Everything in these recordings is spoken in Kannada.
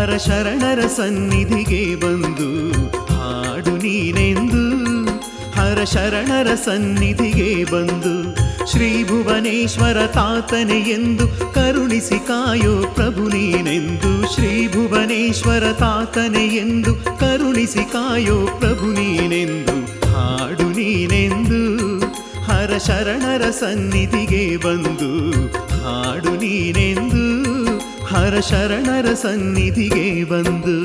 ಹರ ಶರಣರ ಸನ್ನಿಧಿಗೆ ಬಂದು ಹಾಡು ನೀನೆಂದು ಹರ ಶರಣರ ಸನ್ನಿಧಿಗೆ ಬಂದು ಶ್ರೀ ಭುವನೇಶ್ವರ ತಾತನೆ ಎಂದು ಕರುಣಿಸಿ ಕಾಯೋ ಪ್ರಭು ನೀನೆಂದು ಶ್ರೀ ಭುವನೇಶ್ವರ ತಾತನೆ ಎಂದು ಕರುಣಿಸಿ ಕಾಯೋ ಪ್ರಭು ನೀನೆಂದು ಹಾಡು ನೀನೆಂದು ಹರ ಶರಣರ ಸನ್ನಿಧಿಗೆ ಬಂದು ಹಾಡು ನೀನೆಂದು ಹರ ಶರಣರ ಸನ್ನಿಧಿಗೆ ಬಂದು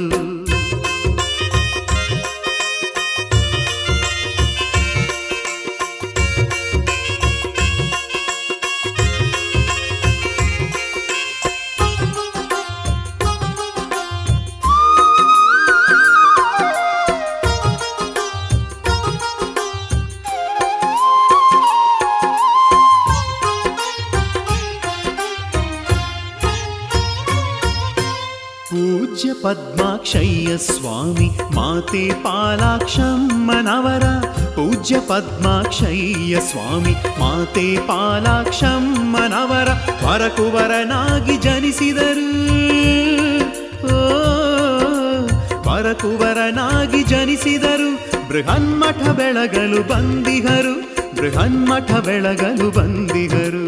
ಪೂಜ್ಯ ಪದ್ಮಾಕ್ಷಯ್ಯ ಸ್ವಾಮಿ ಮಾತೆ ಪಾಲಾಕ್ಷಮ್ಮನವರ ಪೂಜ್ಯ ಪದ್ಮಾಕ್ಷಯ್ಯ ಸ್ವಾಮಿ ಮಾತೆ ಪಾಲಾಕ್ಷಮ್ಮನವರ ವರಕುವರನಾಗಿ ಜನಿಸಿದರು ಓ, ವರಕುವರನಾಗಿ ಜನಿಸಿದರು ಬೃಹನ್ಮಠ ಬೆಳಗಲು ಬಂದಿಗರು ಬೃಹನ್ಮಠ ಬೆಳಗಲು ಬಂದಿಗರು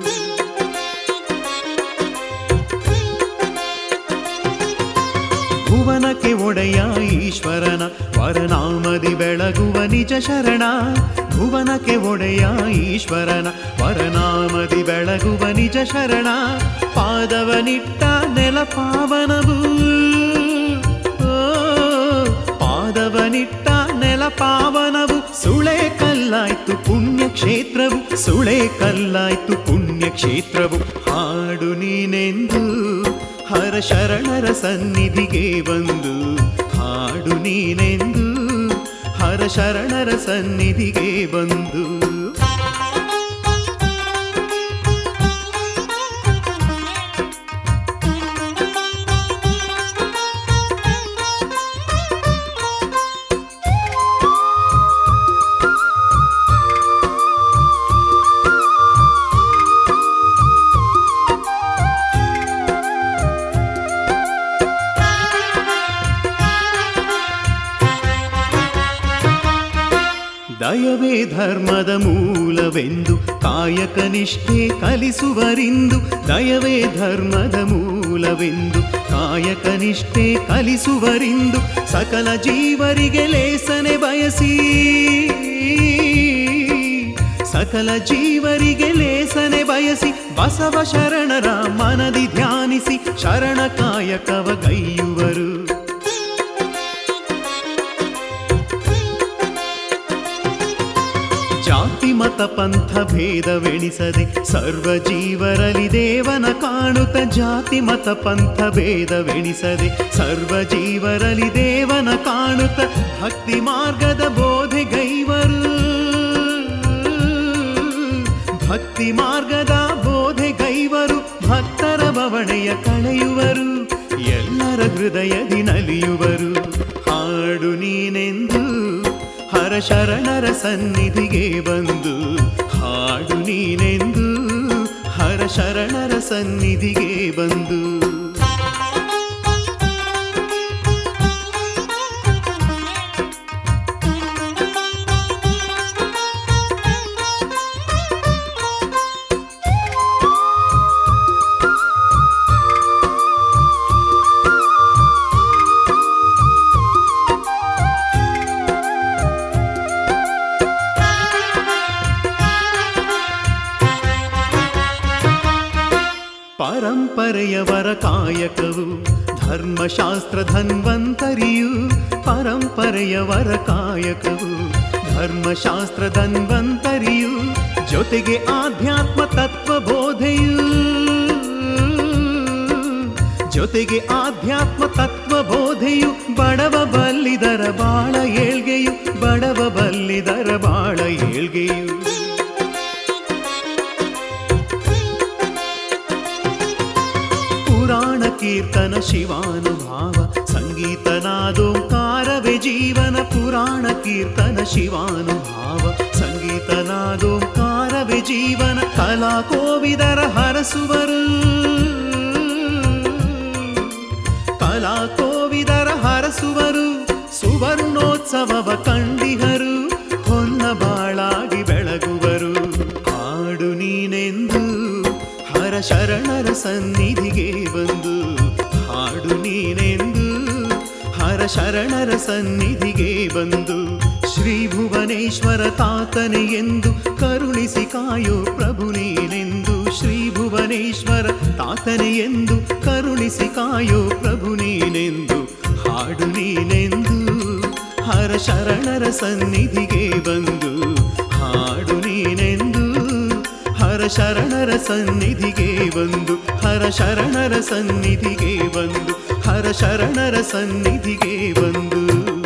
ಭುವನಕ್ಕೆ ಒಡೆಯ ಈಶ್ವರನ ವರನಾಮದಿ ಬೆಳಗುವ ನಿಜ ಶರಣ ಭುವನಕ್ಕೆ ಒಡೆಯ ಈಶ್ವರನ ವರನಾಮದಿ ಬೆಳಗುವ ನಿಜ ಶರಣ ಪಾದವನಿಟ್ಟ ನೆಲ ಪಾವನವು ಓ, ಪಾದವನಿಟ್ಟ ನೆಲ ಪಾವನವು ಸುಳೆ ಕಲ್ಲಾಯ್ತು ಪುಣ್ಯ ಕ್ಷೇತ್ರವು ಸುಳೆ ಕಲ್ಲಾಯ್ತು ಪುಣ್ಯ ಕ್ಷೇತ್ರವು ಹಾಡು ನೀನೆಂದು ಹರ ಶರಣರ ಸನ್ನಿಧಿಗೆ ಬಂದು ಹಾಡು ನೀನೆಂದು ಹರ ಶರಣರ ಸನ್ನಿಧಿಗೆ ಬಂದು ದಯವೇ ಧರ್ಮದ ಮೂಲವೆಂದು ಕಾಯಕ ನಿಷ್ಠೆ ಕಲಿಸುವರಿಂದು ದಯವೇ ಧರ್ಮದ ಮೂಲವೆಂದು ಕಾಯಕ ನಿಷ್ಠೆ ಕಲಿಸುವರಿಂದು ಸಕಲ ಜೀವರಿಗೆ ಲೇಸನೆ ಬಯಸಿ ಸಕಲ ಜೀವರಿಗೆ ಲೇಸನೆ ಬಯಸಿ ಬಸವ ಶರಣರ ಮನದಿ ಧ್ಯಾನಿಸಿ ಶರಣ ಕಾಯಕವ ಗೈಯುವರು ಜಾತಿ ಮತ ಪಂಥ ಭೇದವೆಣಿಸದೆ ಸರ್ವ ಜೀವರಲಿ ದೇವನ ಕಾಣುತ್ತ ಜಾತಿ ಮತ ಪಂಥ ಭೇದವೆಣಿಸದೆ ಸರ್ವ ಜೀವರಲಿ ದೇವನ ಕಾಣುತ್ತ ಭಕ್ತಿ ಮಾರ್ಗದ ಬೋಧೆಗೈವರು ಭಕ್ತಿ ಮಾರ್ಗದ ಬೋಧೆಗೈವರು ಭಕ್ತರ ಬವಣೆಯ ಕಳೆಯುವರು ಎಲ್ಲರ ಹೃದಯದಿ ನಲಿಯುವರು ಹಾಡು ನೀನೆಂದು ಹರ ಶರಣರ ಸನ್ನಿಧಿಗೆ ಬಂದು ಹಾಡು ನೀನೆಂದು ಹರ ಶರಣರ ಸನ್ನಿಧಿಗೆ ಬಂದು ಪರಂಪರೆಯವರ ಕಾಯಕವು ಧರ್ಮಶಾಸ್ತ್ರ ಧನ್ವಂತರಿಯು ಪರಂಪರೆಯವರ ಕಾಯಕವು ಧರ್ಮಶಾಸ್ತ್ರ ಧನ್ವಂತರಿಯು ಜೊತೆಗೆ ಆಧ್ಯಾತ್ಮ ತತ್ವ ಬೋಧೆಯು ಜೊತೆಗೆ ಆಧ್ಯಾತ್ಮ ತತ್ವ ಬೋಧೆಯು ಬಡವ ಬಲ್ಲಿದರ ಬಾಳ ಏಳ್ಗೆಯು ಬಡವ ಬಲ್ಲಿದರ ಬಾಳ ಏಳ್ಗೆಯು ಪುರಾಣ ಕೀರ್ತನ ಶಿವಾನುಭಾವ ಸಂಗೀತನಾದೋಂಕಾರವೇ ಜೀವನ ಪುರಾಣ ಕೀರ್ತನ ಶಿವಾನುಭಾವ ಸಂಗೀತನಾದೋಂಕಾರವೇ ಜೀವನ ಕಲಾ ಕೋವಿದರ ಹರಸುವರು ಕಲಾ ಕೋವಿದರ ಹರಸುವರು ಸುವರ್ಣೋತ್ಸವವ ಕಂಡಿಹರು ಹೊನ್ನ ಬಾಳಾಗಿ ಬೆಳಗುವರು ಹಾಡು ನೀನೆಂದು ಹರ ಶರಣರ ಸನ್ನಿಧಿಗೆ ಬಂದು ಹಾಡು ನೀನೆಂದು ಹರ ಶರಣರ ಸನ್ನಿಧಿಗೆ ಬಂದು ಶ್ರೀ ಭುವನೇಶ್ವರ ತಾತನೆ ಎಂದು ಕರುಣಿಸಿ ಕಾಯೋ ಪ್ರಭು ನೀನೆಂದು ಶ್ರೀ ಭುವನೇಶ್ವರ ತಾತನೆ ಎಂದು ಕರುಣಿಸಿ ಕಾಯೋ ಪ್ರಭು ನೀನೆಂದು ಹಾಡು ನೀನೆಂದು ಹರ ಶರಣರ ಸನ್ನಿಧಿಗೆ ಬಂದು ಹಾಡು ನೀನೆಂದು ಹರ ಶರಣರ ಸನ್ನಿಧಿಗೆ ಬಂದು ಹರ ಶರಣರ ಸನ್ನಿಧಿಗೆ ಬಂದು ಹರ ಶರಣರ ಸನ್ನಿಧಿಗೆ ಬಂದು